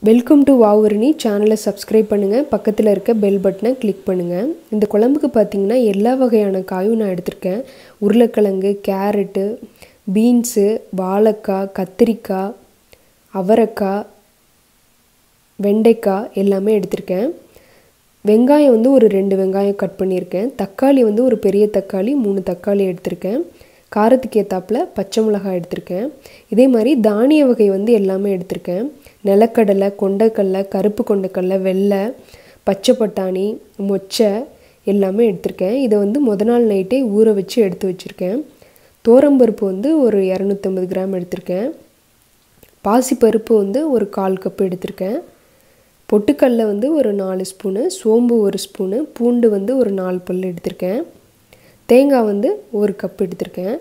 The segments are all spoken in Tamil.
வெல்கம் டு வாவரணி சேனலை சப்ஸ்கிரைப் பண்ணுங்கள் பக்கத்தில் இருக்க பெல் பட்டனை கிளிக் பண்ணுங்கள் இந்த குழம்புக்கு பார்த்தீங்கன்னா எல்லா வகையான காயும் நான் எடுத்திருக்கேன் உருளைக்கிழங்கு கேரட்டு பீன்ஸு வாழைக்காய் கத்திரிக்காய் அவரைக்காய் வெண்டைக்காய் எல்லாமே எடுத்திருக்கேன் வெங்காயம் வந்து ஒரு ரெண்டு வெங்காயம் கட் பண்ணியிருக்கேன் தக்காளி வந்து ஒரு பெரிய தக்காளி மூணு தக்காளி எடுத்திருக்கேன் காரத்துக்கு ஏற்றாப்புல பச்சை மிளகாய் எடுத்திருக்கேன் இதே மாதிரி தானிய வகை வந்து எல்லாமே எடுத்திருக்கேன் நிலக்கடலை கொண்டைக்கடலை கருப்பு கொண்டைக்கடலை வெள்ளை பச்சை பட்டாணி மொச்சை எல்லாமே எடுத்திருக்கேன் இதை வந்து முத நாள் நைட்டே ஊற வச்சு எடுத்து வச்சுருக்கேன் தோரம்பருப்பு வந்து ஒரு இரநூத்தம்பது கிராம் எடுத்திருக்கேன் பாசிப்பருப்பு வந்து ஒரு கால் கப் எடுத்திருக்கேன் பொட்டுக்கடல வந்து ஒரு நாலு ஸ்பூனு சோம்பு ஒரு ஸ்பூனு பூண்டு வந்து ஒரு நாலு பல் எடுத்திருக்கேன் தேங்காய் வந்து ஒரு கப் எடுத்திருக்கேன்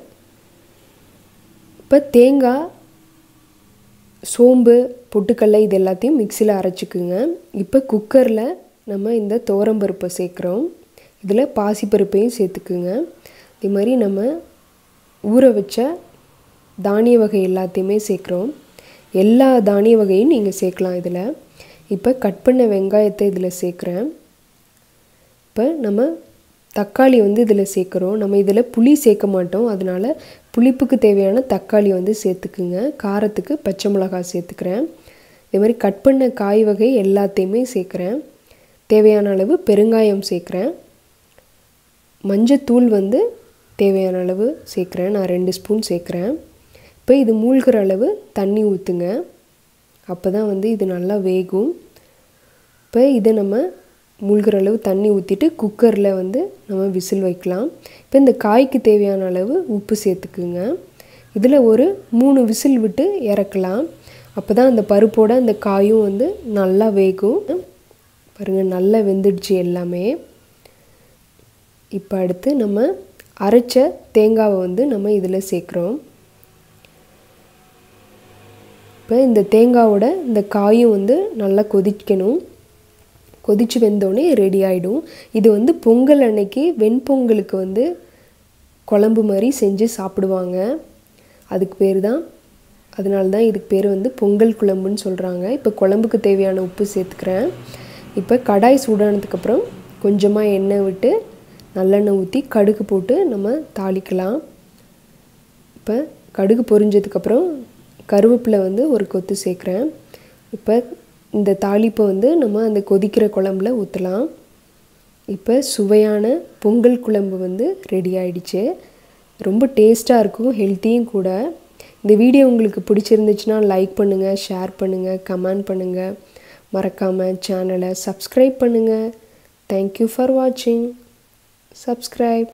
இப்போ தேங்காய் சோம்பு பொட்டுக்கடலை இது எல்லாத்தையும் மிக்சியில் அரைச்சிக்குங்க இப்போ குக்கரில் நம்ம இந்த துவரம்பருப்பை சேர்க்குறோம் இதில் பாசிப்பருப்பையும் சேர்த்துக்குங்க இதே மாதிரி நம்ம ஊற வச்ச தானிய வகை எல்லாத்தையுமே சேர்க்குறோம் எல்லா தானிய வகையும் நீங்கள் சேர்க்கலாம் இதில் இப்போ கட் பண்ண வெங்காயத்தை இதில் சேர்க்குறேன் இப்போ நம்ம தக்காளி வந்து இதில் சேர்க்குறோம் நம்ம இதில் புளி சேர்க்க மாட்டோம் அதனால் புளிப்புக்கு தேவையான தக்காளி வந்து சேர்த்துக்குங்க காரத்துக்கு பச்சை மிளகாய் சேர்த்துக்கிறேன் இதே மாதிரி கட் பண்ண காய் வகை எல்லாத்தையுமே சேர்க்குறேன் தேவையான அளவு பெருங்காயம் சேர்க்குறேன் மஞ்சத்தூள் வந்து தேவையான அளவு சேர்க்குறேன் நான் ரெண்டு ஸ்பூன் சேர்க்குறேன் இப்போ இது மூழ்கிற அளவு தண்ணி ஊற்றுங்க அப்போ தான் வந்து இது நல்லா வேகும் இப்போ இதை நம்ம மூழ்கிற அளவு தண்ணி ஊற்றிட்டு குக்கரில் வந்து நம்ம விசில் வைக்கலாம் இப்போ இந்த காய்க்கு தேவையான அளவு உப்பு சேர்த்துக்குங்க இதில் ஒரு மூணு விசில் விட்டு இறக்கலாம் அப்போ தான் அந்த பருப்போட அந்த காயும் வந்து நல்லா வேகும் பாருங்கள் நல்லா வெந்துடுச்சு எல்லாமே இப்போ அடுத்து நம்ம அரைச்ச தேங்காவை வந்து நம்ம இதில் சேர்க்குறோம் இப்போ இந்த தேங்காவோட இந்த காயும் வந்து நல்லா கொதிக்கணும் கொதித்து வெந்தோடனே ரெடி ஆகிடும் இது வந்து பொங்கல் அன்னைக்கு வெண்பொங்கலுக்கு வந்து குழம்பு மாதிரி செஞ்சு சாப்பிடுவாங்க அதுக்கு பேர் தான் அதனால தான் இதுக்கு பேர் வந்து பொங்கல் குழம்புன்னு சொல்கிறாங்க இப்போ குழம்புக்கு தேவையான உப்பு சேர்த்துக்கிறேன் இப்போ கடாய் சூடானதுக்கப்புறம் கொஞ்சமாக எண்ணெய் விட்டு நல்லெண்ணெய் ஊற்றி கடுகு போட்டு நம்ம தாளிக்கலாம் இப்போ கடுகு பொரிஞ்சதுக்கப்புறம் கருவேப்பிலை வந்து ஒரு கொத்து சேர்க்குறேன் இப்போ இந்த தாளிப்பை வந்து நம்ம அந்த கொதிக்கிற குழம்புல ஊற்றலாம் இப்போ சுவையான பொங்கல் குழம்பு வந்து ரெடி ஆயிடுச்சு ரொம்ப டேஸ்ட்டாக இருக்கும் ஹெல்த்தியும் கூட இந்த வீடியோ உங்களுக்கு பிடிச்சிருந்துச்சுன்னா லைக் பண்ணுங்கள் ஷேர் பண்ணுங்கள் கமெண்ட் பண்ணுங்கள் மறக்காமல் சேனலை சப்ஸ்கிரைப் பண்ணுங்கள் தேங்க்யூ ஃபார் வாட்சிங் சப்ஸ்கிரைப்